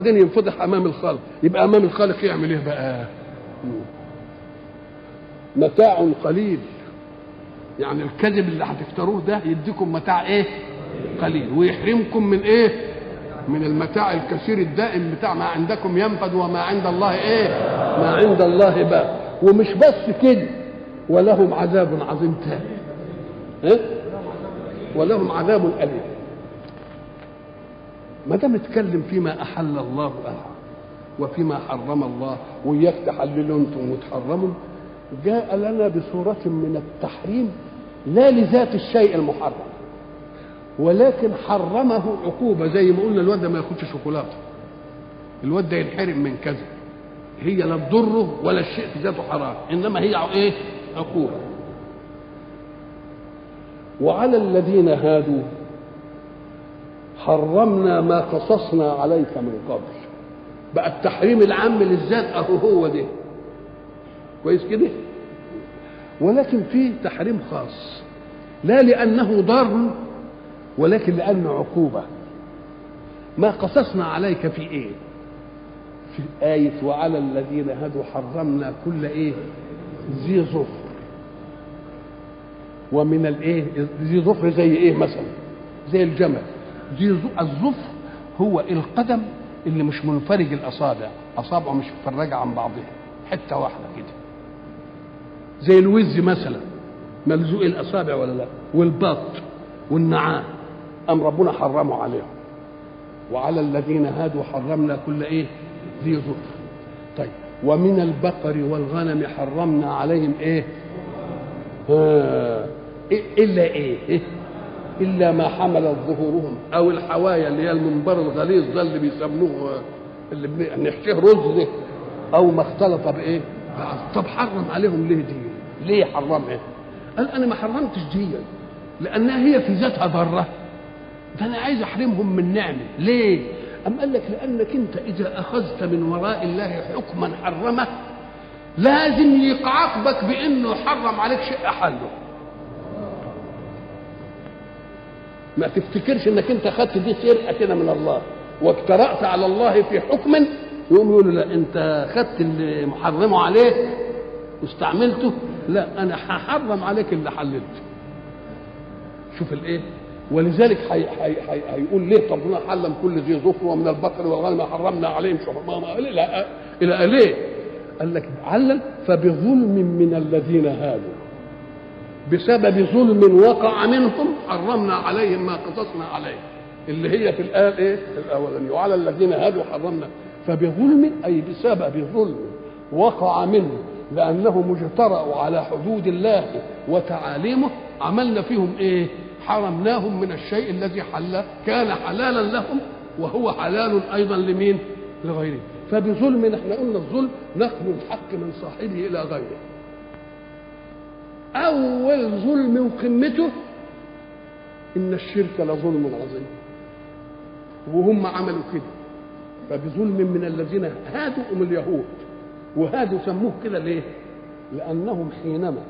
وبعدين ينفضح امام الخالق يبقى امام الخالق يعمل ايه بقى متاع قليل يعني الكذب اللي هتفتروه ده يديكم متاع ايه قليل ويحرمكم من ايه من المتاع الكثير الدائم بتاع ما عندكم ينفد وما عند الله ايه ما عند الله بقى ومش بس كده ولهم عذاب عظيم تاني إيه؟ ولهم عذاب أليم ما دام اتكلم فيما أحل الله أحد وفيما حرم الله وإياك تحللوا أنتم وتحرموا جاء لنا بصورة من التحريم لا لذات الشيء المحرم ولكن حرمه عقوبة زي ما قلنا الواد ده ما ياخدش شوكولاتة الواد ده ينحرم من كذا هي لا تضره ولا الشيء في ذاته حرام انما هي ايه عقوبه وعلى الذين هادوا حرمنا ما قصصنا عليك من قبل بقى التحريم العام للذات اهو هو ده كويس كده ولكن فيه تحريم خاص لا لانه ضار ولكن لانه عقوبه ما قصصنا عليك في ايه في آية وعلى الذين هدوا حرمنا كل إيه ذي ظفر ومن الإيه ذي ظفر زي إيه مثلا زي الجمل ذي الظفر هو القدم اللي مش منفرج الأصابع أصابعه مش مفرجة عن بعضها حتة واحدة كده زي الوز مثلا ملزوق الأصابع ولا لا والبط والنعام أم ربنا حرمه عليهم وعلى الذين هادوا حرمنا كل إيه ذي ظفر طيب ومن البقر والغنم حرمنا عليهم ايه آه. الا ايه, إيه؟ الا ما حملت ظهورهم او الحوايا اللي هي المنبر الغليظ ده اللي بيسموه اللي بنحشيه رز ده او ما اختلط بايه طب حرم عليهم ليه دي ليه حرم ايه قال انا ما حرمتش دي لانها هي في ذاتها ضره ده انا عايز احرمهم من نعمه ليه أم قال لك لأنك أنت إذا أخذت من وراء الله حكما حرمه لازم يعاقبك بأنه حرم عليك شيء أحله ما تفتكرش انك انت خدت دي سرقه كده من الله واجترأت على الله في حكم يقوم يقول لا انت خدت اللي محرمه عليك واستعملته لا انا هحرم عليك اللي حللته شوف الايه ولذلك حي حي حي هيقول ليه طب ربنا حرم كل ذي ظفر ومن البقر والغنم حرمنا عليهم شحومهما لا الى ليه؟ قال لك علل فبظلم من الذين هادوا بسبب ظلم وقع منهم حرمنا عليهم ما قصصنا عليه اللي هي في الآية ايه؟ الأولانية وعلى الذين هادوا حرمنا فبظلم أي بسبب ظلم وقع منهم لأنهم اجترأوا على حدود الله وتعاليمه عملنا فيهم ايه؟ حرمناهم من الشيء الذي حل كان حلالا لهم وهو حلال ايضا لمين؟ لغيره فبظلم احنا قلنا الظلم نقل الحق من صاحبه الى غيره اول ظلم وقمته ان الشرك لظلم عظيم وهم عملوا كده فبظلم من الذين هادوا هم اليهود وهادوا سموه كده ليه؟ لانهم حينما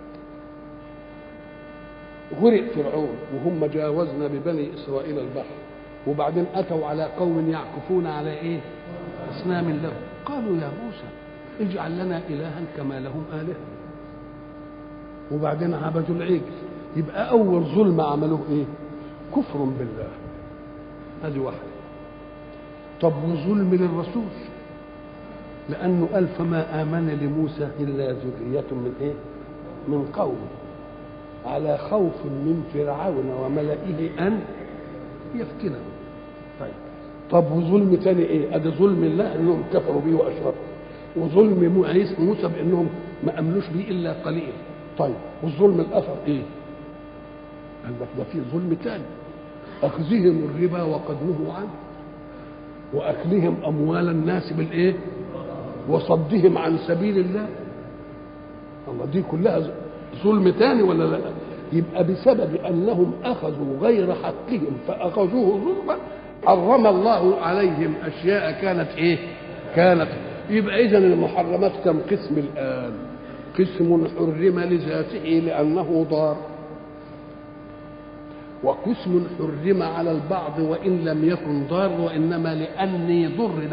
غرق فرعون وهم جاوزنا ببني اسرائيل البحر وبعدين اتوا على قوم يعكفون على ايه؟ اصنام لهم قالوا يا موسى اجعل لنا الها كما لهم الهه وبعدين عبدوا العجل يبقى اول ظلم عملوه ايه؟ كفر بالله هذه واحده طب وظلم للرسول لانه قال فما امن لموسى الا ذريه من ايه؟ من قومه على خوف من فرعون وملئه ان يفتنهم طيب طب وظلم تاني ايه ادي ظلم الله انهم كفروا به واشركوا وظلم موسى بانهم ما امنوش به الا قليل طيب والظلم الاخر ايه قال لك ده في ظلم تاني اخذهم الربا وقد نهوا عنه واكلهم اموال الناس بالايه وصدهم عن سبيل الله الله دي كلها ظلم تاني ولا لا يبقى بسبب انهم اخذوا غير حقهم فاخذوه ظلما حرم الله عليهم اشياء كانت ايه كانت يبقى اذا المحرمات كم قسم الان قسم حرم لذاته لانه ضار وقسم حرم على البعض وان لم يكن ضار وانما لاني ضر